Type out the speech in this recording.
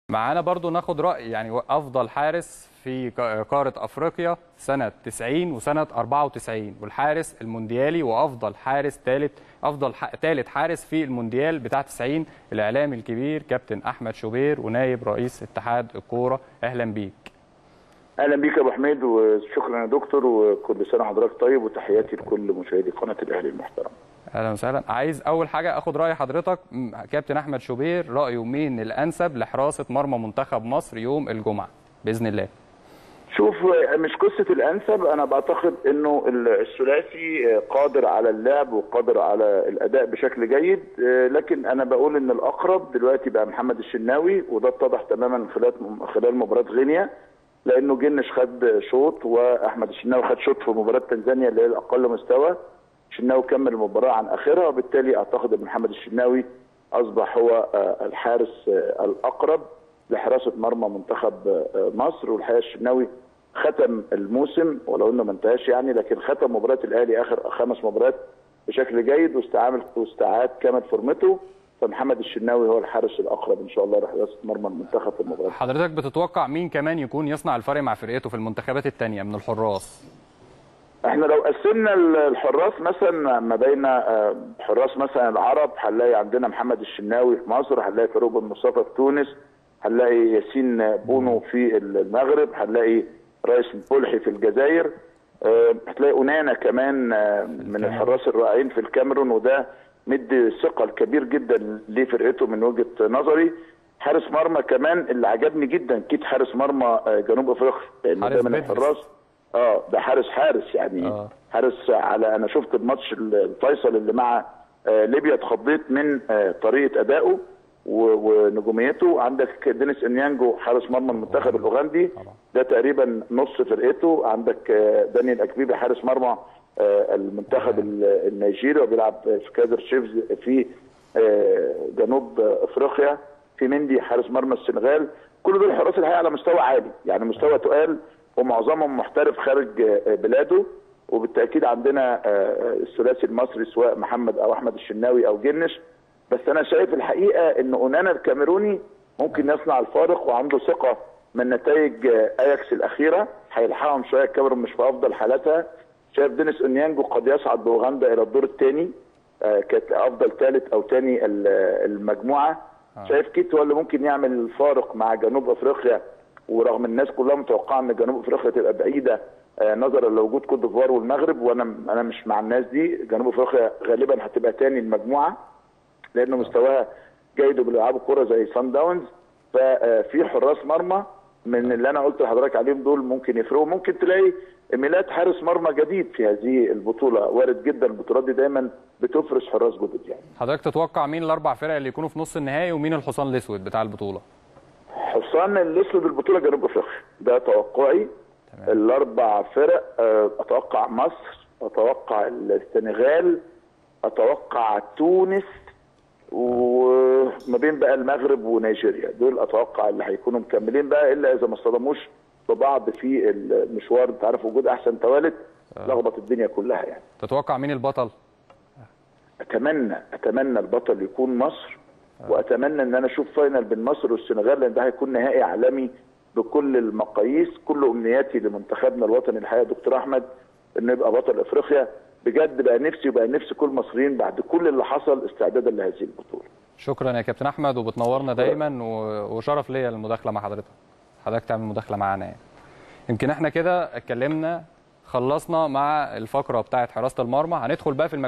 معانا برضو ناخد رأي يعني افضل حارس في قارة افريقيا سنة 90 وسنة 94 والحارس المونديالي وافضل حارس ثالث افضل ثالث حارس في المونديال بتاع 90 الاعلامي الكبير كابتن احمد شوبير ونائب رئيس اتحاد الكورة اهلا بيك اهلا بيك يا ابو حميد وشكرا يا دكتور وكل سنه وحضرتك طيب وتحياتي لكل مشاهدي قناه الاهلي المحترم اهلا وسهلا عايز اول حاجه اخد راي حضرتك كابتن احمد شوبير رايه مين الانسب لحراسه مرمى منتخب مصر يوم الجمعه باذن الله شوف مش قصه الانسب انا بعتقد انه الثلاثي قادر على اللعب وقادر على الاداء بشكل جيد لكن انا بقول ان الاقرب دلوقتي بقى محمد الشناوي وده اتضح تماما خلال خلال مباراه غينيا لانه جنش خد شوط واحمد الشناوي خد شوط في مباراه تنزانيا اللي هي الاقل مستوى الشناوي كمل المباراه عن اخرها وبالتالي اعتقد ان محمد الشناوي اصبح هو الحارس الاقرب لحراسه مرمى منتخب مصر والحقيقه الشناوي ختم الموسم ولو انه ما انتهاش يعني لكن ختم مباراه الاهلي اخر خمس مباريات بشكل جيد واستعمل واستعاد كامل فورمته فمحمد الشناوي هو الحارس الاقرب ان شاء الله لحراسه مرمى المنتخب في المباراه حضرتك بتتوقع مين كمان يكون يصنع الفرق مع فرقته في المنتخبات الثانيه من الحراس احنا لو قسمنا الحراس مثلا ما بين حراس مثلا العرب هنلاقي عندنا محمد الشناوي في مصر هنلاقي فاروق بن مصطفى في تونس هنلاقي ياسين بونو في المغرب هنلاقي رئيس بولحي في الجزائر هتلاقي اونانا كمان من الحراس الرائعين في الكاميرون وده مدي ثقل كبير جدا لفرقته من وجهه نظري حارس مرمى كمان اللي عجبني جدا كيت حارس مرمى جنوب افريقيا لان ده من الحراس اه ده حارس حارس يعني آه. حارس على انا شفت الماتش الفيصل اللي مع آه ليبيا اتخضيت من آه طريقه ادائه ونجوميته عندك دينيس انيانجو حارس مرمى المنتخب الاوغندي ده تقريبا نص فرقته عندك آه دانيال اكبيبي حارس مرمى آه المنتخب النيجيري وبيلعب في كادر شيفز في آه جنوب افريقيا في مندي حارس مرمى السنغال كل دول حراس الحقيقه على مستوى عالي يعني مستوى تقال ومعظمهم محترف خارج بلاده وبالتاكيد عندنا الثلاثي المصري سواء محمد او احمد الشناوي او جنش بس انا شايف الحقيقه ان اونانا الكاميروني ممكن يصنع الفارق وعنده ثقه من نتائج اياكس الاخيره هيلحقهم شويه الكاميرون مش في افضل حالاتها شايف دينيس اونيانجو قد يصعد باوغندا الى الدور الثاني كانت افضل ثالث او ثاني المجموعه شايف كيت هو اللي ممكن يعمل الفارق مع جنوب افريقيا ورغم الناس كلها متوقعه ان جنوب افريقيا تبقى بعيده آه نظرا لوجود كوت ديفوار والمغرب وانا انا مش مع الناس دي جنوب افريقيا غالبا هتبقى تاني المجموعه لانه مستواها جيد وبيلعبوا كوره زي سان داونز ففي حراس مرمى من اللي انا قلت لحضرتك عليهم دول ممكن يفرقوا ممكن تلاقي ميلاد حارس مرمى جديد في هذه البطوله وارد جدا البطولات دي دايما بتفرز حراس جدد يعني حضرتك تتوقع مين الاربع فرق اللي يكونوا في نص النهائي ومين الحصان الاسود بتاع البطوله حصان الاسود البطوله جنوب افريقيا ده توقعي تمام. الاربع فرق اتوقع مصر اتوقع السنغال اتوقع تونس وما بين بقى المغرب ونيجيريا دول اتوقع اللي هيكونوا مكملين بقى الا اذا ما اصطدموش ببعض في المشوار انت عارف وجود احسن توالت لخبط الدنيا كلها يعني تتوقع مين البطل؟ اتمنى اتمنى البطل يكون مصر واتمنى ان انا اشوف فاينل بين مصر والسنغال لان ده هيكون نهائي عالمي بكل المقاييس كل امنياتي لمنتخبنا الوطني الحقيقه دكتور احمد انه يبقى بطل افريقيا بجد بقى نفسي وبقى نفسي كل المصريين بعد كل اللي حصل استعدادا لهذه البطوله شكرا يا كابتن احمد وبتنورنا دايما وشرف ليا المداخله مع حضرتك حضرتك تعمل مداخله معانا يعني يمكن احنا كده اتكلمنا خلصنا مع الفقره بتاعه حراسه المرمى هندخل بقى في